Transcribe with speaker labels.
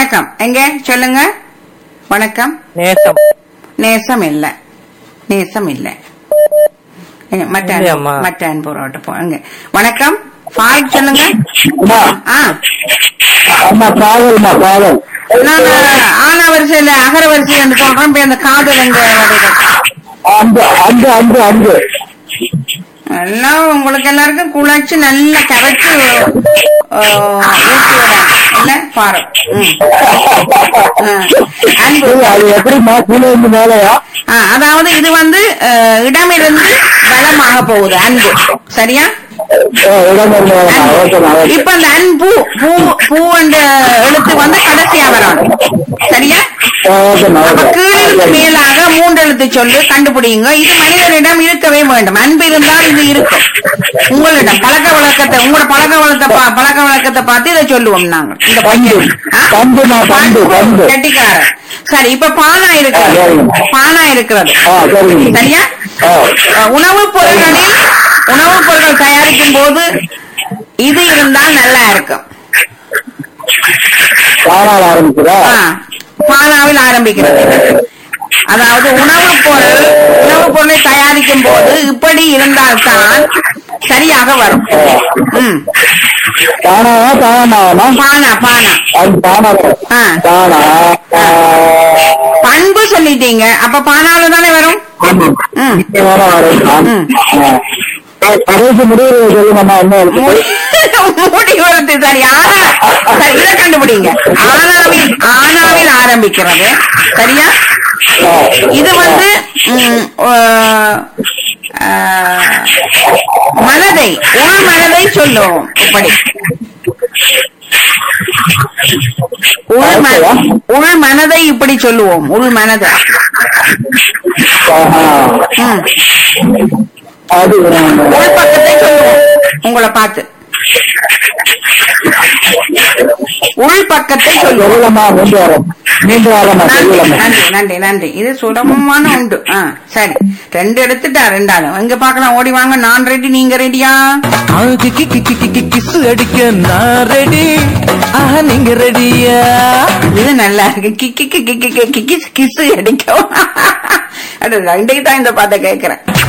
Speaker 1: வணக்கம் எங்க சொல்லுங்க வணக்கம்
Speaker 2: நேசம்
Speaker 1: நேசம் இல்ல நேசம் இல்ல எங்க, மற்ற அன்பு-
Speaker 2: இல்லையம்மா.
Speaker 1: மற்ற அன்புறோட்ட போங்க வணக்கம் ஃபாரூக் சொல்லுங்க
Speaker 3: அம்மா
Speaker 1: ஆ
Speaker 3: அம்மா காவல்மா காவல்
Speaker 1: நான் ஆனா வரிசையில அகர வரிசையில் சொல்றேன் இப்ப அந்த காதல் எங்க வருது
Speaker 3: அன்பு அன்பு அன்பு அன்பு
Speaker 1: எல்லாம் உங்களுக்கு எல்லாருக்கும் குழாச்சு நல்லா கரைச்சு ஆ, ஊத்தி விடணும். இல்ல பாரு ம். ஆ. அன்பு
Speaker 3: சரி, அது எப்படிம்மா கீழே இருந்து மேலையா
Speaker 1: ஆ, அதாவது இது வந்து அஹ், இடமிருந்து வளமாக போகுது அன்பு சரியா
Speaker 3: ஓ, இடம் இருந்து மேலையா ஓகேம்மா ஓகே
Speaker 1: இப்ப அந்த அன்பு பூ பூ என்ற எழுத்து வந்து கடைசியா வரணும் சரியா
Speaker 3: ஓ, ஓகேம்மா
Speaker 1: அப்ப
Speaker 3: ஓகே
Speaker 1: கீழிருந்து மேலாக மூன்று எழுத்து சொல்லு கண்டுபிடிங்க இது மனிதனிடம் இருக்கவே வேண்டும் அன்பு இருந்தால் இது இருக்கும் உங்களிடம் பழக்க வழக்கத்தை உங்களோட பழக்க வழக்கத்தை பா- பழக்க வழக்கத்தை பார்த்து இதை சொல்லுவோம் நாங்க இந்த
Speaker 3: பண்பு
Speaker 1: பையன். ஆ?
Speaker 3: பண்புமா பண்பு பண்பு
Speaker 1: கெட்டிக்காரன் சரி இப்ப பானா இருக்கிறது
Speaker 3: சரிங்க.
Speaker 1: பானா இருக்கிறது
Speaker 3: ஆ சரிங்க
Speaker 1: சரியா
Speaker 3: ஆ
Speaker 1: அஹ் உணவுப் பொருட்களில் உணவுப் பொருட்கள் தயாரிக்கும் போது இது இருந்தால் நல்லா இருக்கும்
Speaker 3: காணால் ஆரம்பிக்கிறா
Speaker 1: ஆ, பானாவில் ஆரம்பிக்கிறது அதாவது உணவுப் பொருள் உணவுப் பொருளை தயாரிக்கும் போது இப்படி இருந்தால்தான் சரியாக வரும் ம்
Speaker 3: தானாவா தானாவா
Speaker 1: பானா பானா
Speaker 3: அது தானா
Speaker 1: ஆ.
Speaker 3: தானா ஆ.
Speaker 1: பண்பு சொல்லிட்டீங்க அப்ப பானாவில தானே வரும்
Speaker 3: ஆமா
Speaker 1: ம்.
Speaker 3: இங்க வேற வரும்
Speaker 1: ம்.
Speaker 3: ஆ. கடைசி முடிவு சொல்லுங்கம்மா என்ன இருக்கு
Speaker 1: மூடி வருது சரி ஆனா சரி இதை கண்டுபிடிங்க ஆனாவில் ஆனாவில் ஆரம்பிக்கிறது சரியா இது வந்து ம், ஆ, ஆ, மனதை உள் மனதை சொல்லும் இப்படி உள் ம- உள் மனதை இப்படி சொல்லுவோம் உள் மனதை
Speaker 3: ஆஹா.
Speaker 1: ம்.
Speaker 3: அது
Speaker 1: உள் பக்கத்தை சொல்லுவோம் உங்களை பார்த்து உள் பக்கத்தை சொல்லுவோம்
Speaker 3: சொல்லலாமா மீண்டு வரோம் மீண்டு வரோமா
Speaker 1: நன்றி
Speaker 3: சொல்லலாமா
Speaker 1: நன்றி நன்றி நன்றி இது சுலபமான உண்டு ஆ சரி ரெண்டு எடுத்துட்டா ரெண்டாலும் இங்க பாக்கலாம் ஓடி வாங்க நான் ரெடி நீங்க ரெடியா
Speaker 2: அவனுக்கு கிக்கு கிக்கு கிக்கு கிசு அடிக்க நான் ரெடி ஆஹா நீங்க ரெடியா
Speaker 1: இது நல்லா இருக்கு கிக்கி கிக்கி கிக்கி கிக்கி கிசு அடிக்கும் அது ரெண்டைக்கு தான் இந்த பாட்டை கேட்கிறேன்